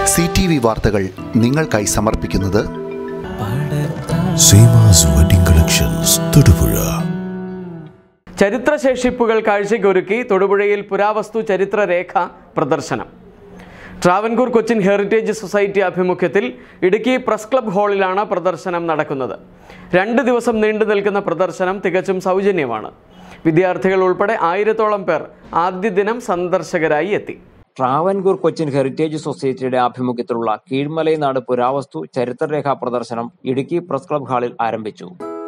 C T V വാർത്തകൾ നിങ്ങൾക്കായി സമർപ്പിക്കുന്നത് സീമാസ് വെഡിംഗ് കളക്ഷൻസ് തൊടുപുഴ ചരിത്രശേഷിപ്പുകൾ കാഴ്ചയ്ക്കൊരുക്കി തൊടുപുഴയിൽ പുരാവസ്തു ചരിത്രരേഖ പ്രദർശനം ട്രാവൻകൂർ കൊച്ചിൻ ഹെറിറ്റേജ് സൊസൈറ്റി ആഭിമുഖ്യത്തിൽ ഇടുക്കി പ്രസ് ക്ലബ് ഹാളിലാണ് പ്രദർശനം നടക്കുന്നത് രണ്ട് ദിവസം നീണ്ടു നിൽക്കുന്ന പ്രദർശനം തികച്ചും സൗജന്യമാണ് വിദ്യാർത്ഥികൾ ഉൾപ്പെടെ ആയിരത്തോളം പേർ ആദ്യ ദിനം സന്ദർശകരായി എത്തി ട്രാവൻകൂർ കൊച്ചിൻ ഹെറിറ്റേജ് സൊസൈറ്റിയുടെ ആഭിമുഖ്യത്തിലുള്ള കീഴ്മലൈനാട് പുരാവസ്തു ചരിത്രരേഖാ പ്രദർശനം ഇടുക്കി പ്രസ് ക്ലബ് ഹാളിൽ ആരംഭിച്ചു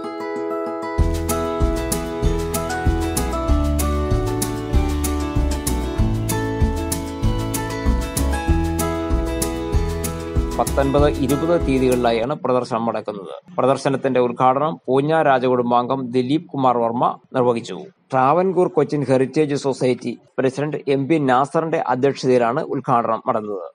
പത്തൊൻപത് ഇരുപത് തീയതികളിലായാണ് പ്രദർശനം നടക്കുന്നത് പ്രദർശനത്തിന്റെ ഉദ്ഘാടനം പൂഞ്ഞ രാജകുടുംബാംഗം ദിലീപ് കുമാർ വർമ്മ നിർവഹിച്ചു Travancore Cochin heritage society president M P നാസറിന്റെ അധ്യക്ഷതയിലാണ് ഉദ്ഘാടനം നടന്നത്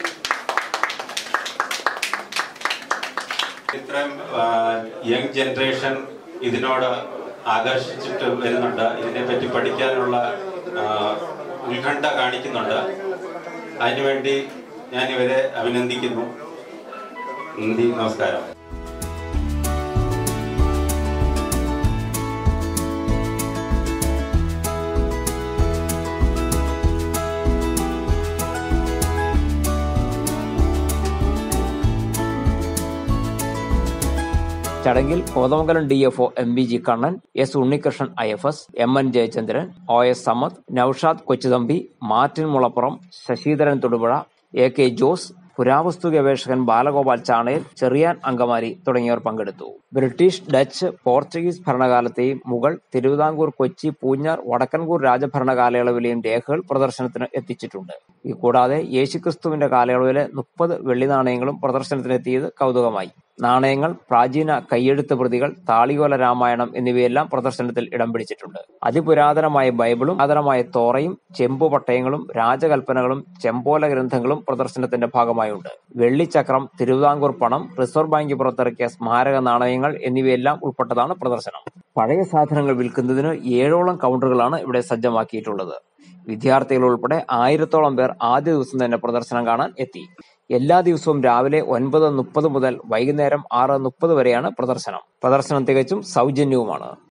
ഇത്രയും യങ് ജനറേഷൻ ഇതിനോട് ആകർഷിച്ചിട്ട് വരുന്നുണ്ട് ഇതിനെപ്പറ്റി പഠിക്കാനുള്ള ആ, ഉത്കണ്ഠ കാണിക്കുന്നുണ്ട് അതിനുവേണ്ടി ഞാൻ ഇവരെ അഭിനന്ദിക്കുന്നു നന്ദി നമസ്കാരം ചടങ്ങിൽ Kothamangalam D F O M B G Kannan S Unnikrishnan I F S M N Jayachandran O S Samad Naushad Kochuthampi Martin Mulappuram Sasidharan Thodupuzha A K Jose പുരാവസ്തു ഗവേഷകൻ ബാലഗോപാൽ ചാണയിൽ ചെറിയാൻ അങ്കമാലി തുടങ്ങിയവർ പങ്കെടുത്തു ബ്രിട്ടീഷ് ഡച്ച് പോർച്ചുഗീസ് ഭരണകാലത്തെയും മുഗൾ തിരുവിതാംകൂർ കൊച്ചി പൂഞ്ഞാർ വടക്കൻകൂർ രാജഭരണ കാലയളവിലെയും രേഖകൾ പ്രദർശനത്തിന് എത്തിച്ചിട്ടുണ്ട് കൂടാതെ യേശുക്രിസ്തുവിന്റെ കാലയളവിലെ മുപ്പത് വെള്ളി നാണയങ്ങളും പ്രദർശനത്തിനെത്തിയത് കൗതുകമായി നാണയങ്ങൾ പ്രാചീന കയ്യെഴുത്ത് പ്രതികൾ താളികോല രാമായണം എന്നിവയെല്ലാം പ്രദർശനത്തിൽ ഇടം പിടിച്ചിട്ടുണ്ട് അതിപുരാതനമായ ബൈബിളും ആദരമായ തോറയും ചെമ്പു പട്ടയങ്ങളും രാജകൽപ്പനകളും ചെമ്പോല ഗ്രന്ഥങ്ങളും പ്രദർശനത്തിന്റെ ഭാഗമായുണ്ട് വെള്ളിച്ചക്രം തിരുവിതാംകൂർ പണം റിസർവ് ബാങ്ക് പുറത്തിറക്കിയ സ്മാരക നാണയങ്ങൾ എന്നിവയെല്ലാം ഉൾപ്പെട്ടതാണ് പ്രദർശനം പഴയ സാധനങ്ങൾ വിൽക്കുന്നതിന് ഏഴോളം കൗണ്ടറുകളാണ് ഇവിടെ സജ്ജമാക്കിയിട്ടുള്ളത് വിദ്യാർത്ഥികൾ ഉൾപ്പെടെ ആയിരത്തോളം പേർ ആദ്യ ദിവസം തന്നെ പ്രദർശനം കാണാൻ എത്തി എല്ലാ ദിവസവും രാവിലെ ഒൻപത് മുപ്പത് മുതൽ വൈകുന്നേരം ആറ് മുപ്പത് വരെയാണ് പ്രദർശനം പ്രദർശനം തികച്ചും സൗജന്യവുമാണ്